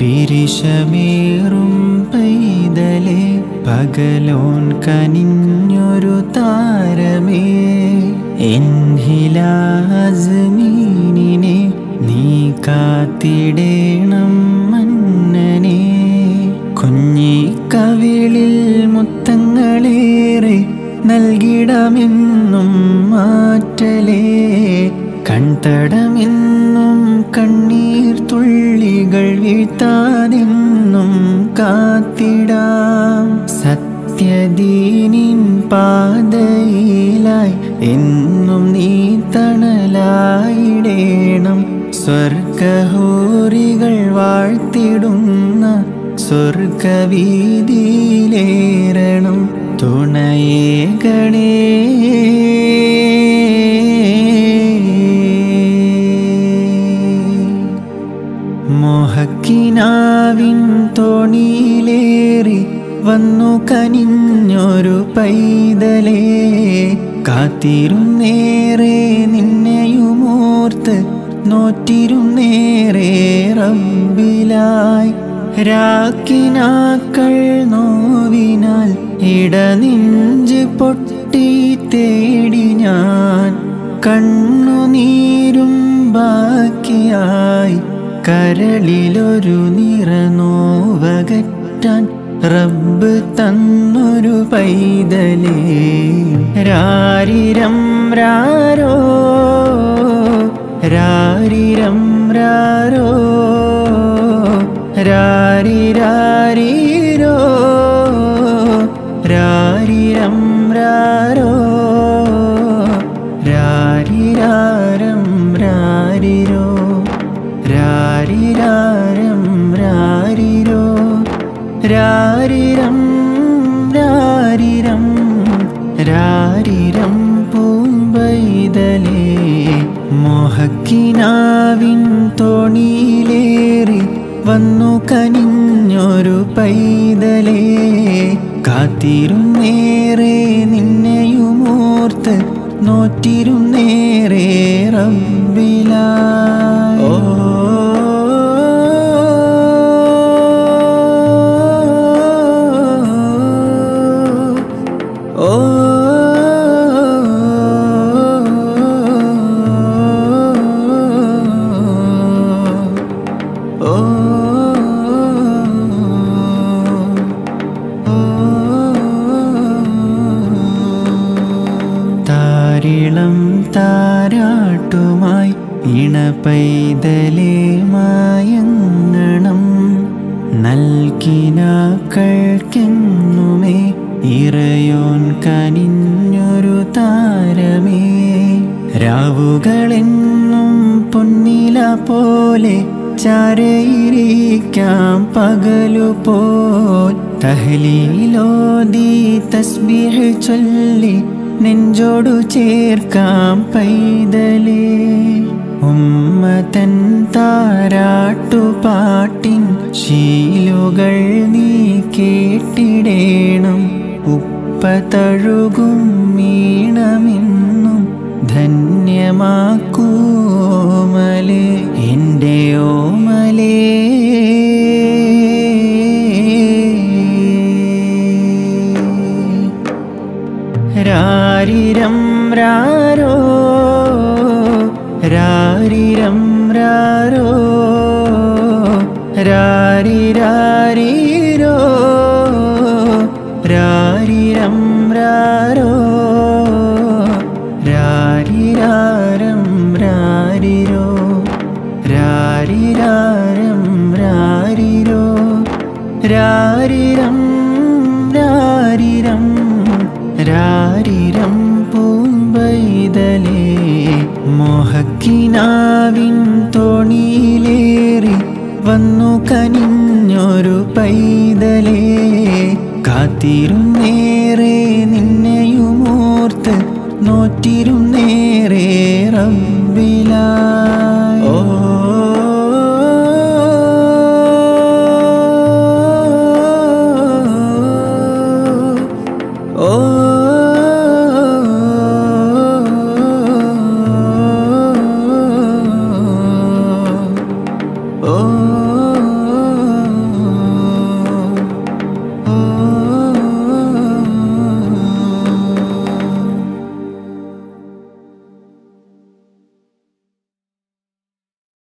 പിരിശമേറും പൈതലെ പകലോൻ കനിഞ്ഞൊരു താരമേ എന്ഹിലാസ്മീനിനെ നീ കാത്തിടേണം മന്നനെ കുഞ്ഞിക്കവിളിൽ മുത്തങ്ങളേറെ നൽകിടമെന്നും മാറ്റലേ കൺതടമെന്നും കണ്ണീർ തുള്ളികൾ വീഴ്ത്താതെന്നും കാത്തിടാം സത്യദീനിൻ പാതയിലായി എന്നും നീ തണലായിടേണം സ്വർഗഹോറികൾ വാഴ്ത്തിടുന്ന സ്വർഗവീതിയിലേറണം തുണയേകണേ മോഹക്കിനാവിൻ തോണിയിലേറി വന്നു കനിഞ്ഞൊരു പൈതലേ കാത്തിരുന്നേറെ നിന്നെയുമോർത്ത് നോറ്റിരുന്നേറെ റബ്ബിലായി രാക്കിനാക്കൾ നോവിനാൽ ഇടനെഞ്ച് പൊട്ടി തേടി ഞാൻ കണ്ണുനീരും ബാക്കിയായി കരളിലൊരു നിറനോവകറ്റാൻ റബ്ബ് തന്നൊരു പൈതലേ രാരിരം രാരോ രാരിരം രാരോ രാരിരാരീരോ രാരിരം രാരോ രാരിരാരം രാരിരോ രാരിരാരം രാരിരോ രാരിരം രാരിരം രാരിരം പൂമ്പൈതലേ മോഹക്കിനാവിൻ തോണിയിലേറി വന്നു കനിഞ്ഞൊരു പൈതലേ കാത്തിരുന്നേറെ നിന്നെയുമോർത്ത് നോറ്റിരുന്നേറെ റബ്ബിലാ ഓ ഓ ഓ താരിളം താരാട്ടുമായി ഇണപൈതലേ മായങ്ങണം നൽകിനാക്കൾക്കെന്നുമേ ഇറയോൻ കനിഞ്ഞൊരു താരമേ രാവുകളെന്നും പൊന്നില പോലെ ചാരയിരിക്കാം പകലു പോൽ തഹലീലോതി തസ്ബീഹ് ചൊല്ലി നെഞ്ചോടു ചേർക്കാം പൈതലേ ഉമ്മതൻ താരാട്ടുപാട്ടിൻ ശീലുകൾ നീ കേട്ടിടേണം ഉപ്പ തഴുകും മീണമെന്നും ധന്യമാക്കൂമലേ എൻ്റെ ഓമലേ രാരിരം രാരോ രാരിരം രാരോ രാരിരാരീരോ രാരിരം രാരോ രാരിരാരം രാരിരോ രാരിരാരം രാരിരോ രാരിരം രാരിരം രാരിരം പൂമ്പൈതലേ മോഹക്കിനാവിൻ തോണിയിലേറി വന്നു കനിഞ്ഞൊരു പൈതലേ കാത്തിരുന്നേറെ